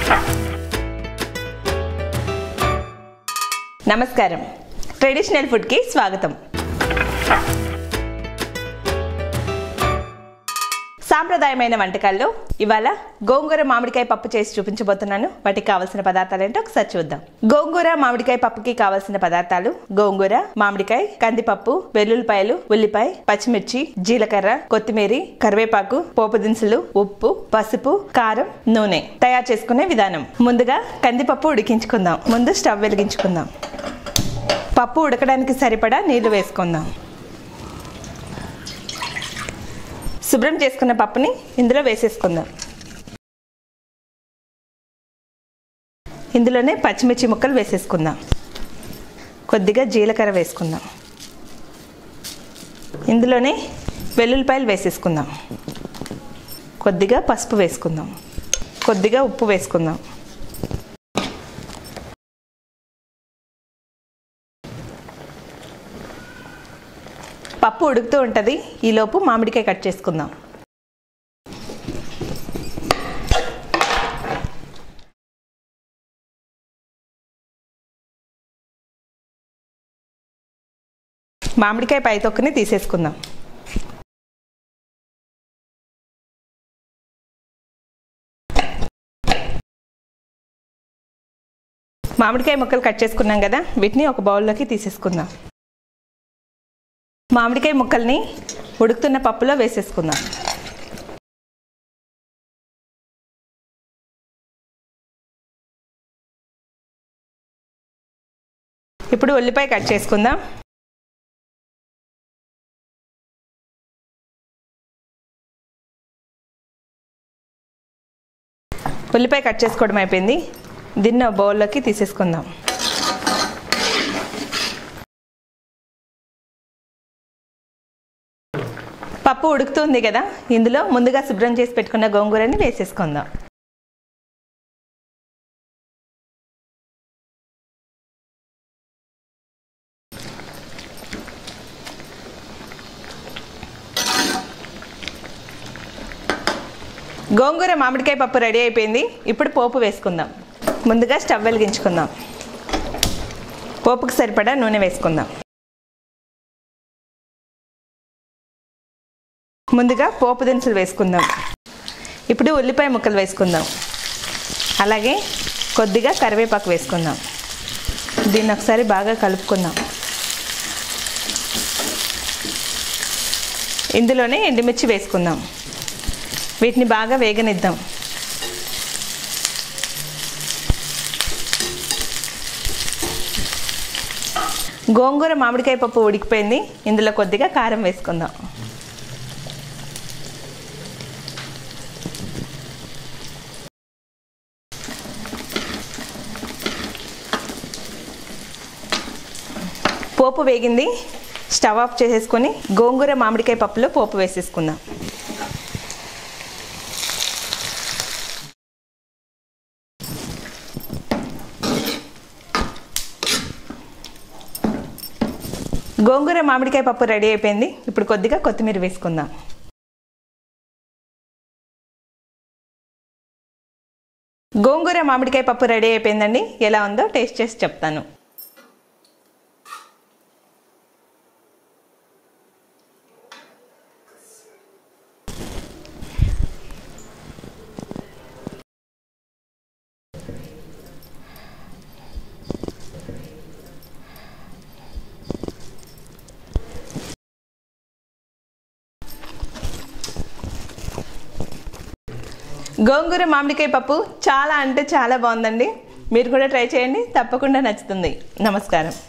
నమస్కారం ట్రెడిషనల్ ఫుడ్కి స్వాగతం సాంప్రదాయమైన వంటకాల్లో ఇవాళ గోంగూర మామిడికాయ పప్పు చేసి చూపించబోతున్నాను వాటికి కావాల్సిన పదార్థాలు ఏంటో ఒకసారి చూద్దాం గోంగూర మామిడికాయ పప్పుకి కావాల్సిన పదార్థాలు గోంగూర మామిడికాయ కందిపప్పు వెల్లుల్లిపాయలు ఉల్లిపాయ పచ్చిమిర్చి జీలకర్ర కొత్తిమీర కరివేపాకు పోపు దినుసులు ఉప్పు పసుపు కారం నూనె తయారు చేసుకునే విధానం ముందుగా కందిపప్పు ఉడికించుకుందాం ముందు స్టవ్ వెలిగించుకుందాం పప్పు ఉడకడానికి సరిపడా నీళ్లు వేసుకుందాం శుభ్రం చేసుకున్న పప్పుని ఇందులో వేసేసుకుందాం ఇందులోనే పచ్చిమిర్చి ముక్కలు వేసేసుకుందాం కొద్దిగా జీలకర్ర వేసుకుందాం ఇందులోనే వెల్లుల్లిపాయలు వేసేసుకుందాం కొద్దిగా పసుపు వేసుకుందాం కొద్దిగా ఉప్పు వేసుకుందాం పప్పు ఉడుకుతూ ఉంటుంది ఈలోపు మామిడికాయ కట్ చేసుకుందాం మామిడికాయ పై తొక్కుని తీసేసుకుందాం మామిడికాయ ముక్కలు కట్ చేసుకున్నాం కదా వీటిని ఒక బౌల్లోకి తీసేసుకుందాం మామిడికాయ ముక్కల్ని ఉడుకుతున్న పప్పులో వేసేసుకుందాం ఇప్పుడు ఉల్లిపాయ కట్ చేసుకుందాం ఉల్లిపాయ కట్ చేసుకోవడం అయిపోయింది దీన్ని బౌల్లోకి తీసేసుకుందాం పప్పు ఉడుకుతుంది కదా ఇందులో ముందుగా శుభ్రం చేసి పెట్టుకున్న గోంగూరని వేసేసుకుందాం గోంగూర మామిడికాయ పప్పు రెడీ అయిపోయింది ఇప్పుడు పోపు వేసుకుందాం ముందుగా స్టవ్ వెలిగించుకుందాం పోపుకి సరిపడా నూనె వేసుకుందాం ముందుగా పోపు దినుసులు వేసుకుందాం ఇప్పుడు ఉల్లిపాయ ముక్కలు వేసుకుందాం అలాగే కొద్దిగా కరివేపాకు వేసుకుందాం దీన్ని ఒకసారి బాగా కలుపుకుందాం ఇందులోనే ఎండుమిర్చి వేసుకుందాం వీటిని బాగా వేగనిద్దాం గోంగూర మామిడికాయ పప్పు ఉడికిపోయింది ఇందులో కొద్దిగా కారం వేసుకుందాం పోపు వేగింది స్టవ్ ఆఫ్ చేసేసుకొని గోంగూర మామిడికాయ పప్పులో పోపు వేసేసుకుందాం గోంగూర మామిడికాయ పప్పు రెడీ అయిపోయింది ఇప్పుడు కొద్దిగా కొత్తిమీర వేసుకుందాం గోంగూర మామిడికాయ పప్పు రెడీ అయిపోయిందండి ఎలా ఉందో టేస్ట్ చేసి చెప్తాను గోంగూర మామిడికాయ పప్పు చాలా అంటే చాలా బాగుందండి మీరు కూడా ట్రై చేయండి తప్పకుండా నచ్చుతుంది నమస్కారం